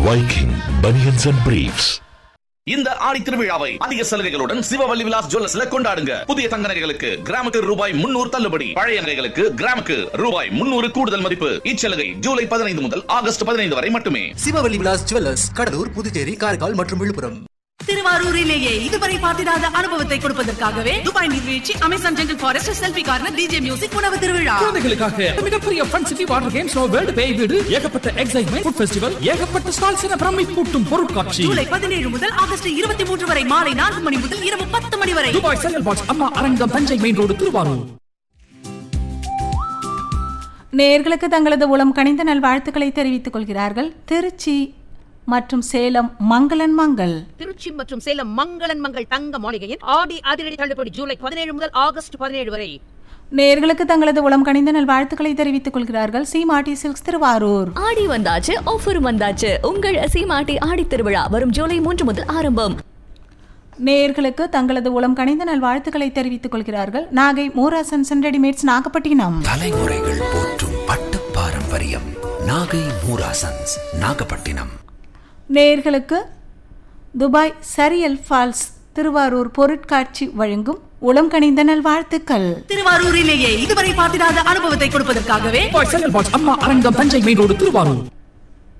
Viking Bunions and Briefs. இந்த ஆடி திருவிழாவை அதிக சலுகைகளுடன் சிவவல்லி விலாஸ் ஜுவல்லர்ஸ்ல கொண்டாடுங்க புதிய தங்க நகைகளுக்கு கிராமுக்கு ரூபாய் முன்னூறு தள்ளுபடி பழைய நகைகளுக்கு கிராமுக்கு ரூபாய் முன்னூறு கூடுதல் மதிப்பு இச்சலுகை ஜூலை பதினைந்து முதல் ஆகஸ்ட் பதினைந்து வரை மட்டுமே சிவவல்லி விலாஸ் ஜுவல்லர்ஸ் கடலூர் புதுச்சேரி காரைக்கால் மற்றும் விழுப்புரம் திருவாரூரிலேயே இதுவரை பார்த்திராத அனுபவத்தை கொடுப்பதற்காகவே துபாய் நீர்வீழ்ச்சி Amazon jungle forest selfie corner DJ music உணவு திருவிழா குழந்தைகளுக்காக மிகப்பெரிய fun city water games no world பேய் வீடு ஏகப்பட்ட எக்ஸைட்மெண்ட் ஃபுட் ஃபெஸ்டிவல் ஏகப்பட்ட ஸ்டால்ஸ் என பிரமை கூட்டும் பொருட்காட்சி ஜூலை பதினேழு முதல் ஆகஸ்ட் இருபத்தி மூன்று வரை மாலை நான்கு மணி முதல் இரவு பத்து மணி வரை துபாய் செங்கல் பாக்ஸ் அம்மா அரங்கம் தஞ்சை மெயின் ரோடு திருவாரூர் நேயர்களுக்கு தங்களது உளம் கனிந்த நல்வாழ்த்துக்களை தெரிவித்துக் கொள்கிறார்கள் திருச்சி மற்றும் சேலம் மங்களன் மங்கள் திருச்சி மற்றும் சேலம் மங்களன் மங்கள் தங்க மாளிகையின் ஆடி அதிரடி தள்ளுபடி ஜூலை பதினேழு முதல் ஆகஸ்ட் பதினேழு வரை நேயர்களுக்கு தங்களது உளம் கனிந்த நல்வாழ்த்துக்களை தெரிவித்துக் கொள்கிறார்கள் சீமாட்டி சில்க்ஸ் திருவாரூர் ஆடி வந்தாச்சு ஆஃபர் வந்தாச்சு உங்கள் சீமாட்டி ஆடி திருவிழா வரும் ஜூலை மூன்று முதல் ஆரம்பம் நேயர்களுக்கு தங்களது உளம் கனிந்த நல்வாழ்த்துக்களை தெரிவித்துக் கொள்கிறார்கள் நாகை மூராசன்ஸ் அண்ட் ரெடிமேட்ஸ் நாகப்பட்டினம் தலைமுறைகள் போற்றும் பட்டு பாரம்பரியம் நாகை மூராசன்ஸ் நாகப்பட்டினம் நேயர்களுக்கு துபாய் சரியல் ஃபால்ஸ் திருவாரூர் பொருட்காட்சி வழங்கும் உளம் கனிந்த நல்வாழ்த்துக்கள் திருவாரூரிலேயே இதுவரை பார்த்திராத அனுபவத்தை கொடுப்பதற்காகவே துபாய் செங்கல் பாக்ஸ் அம்மா அரங்கம் தஞ்சை மெயின் ரோடு திருவாரூர்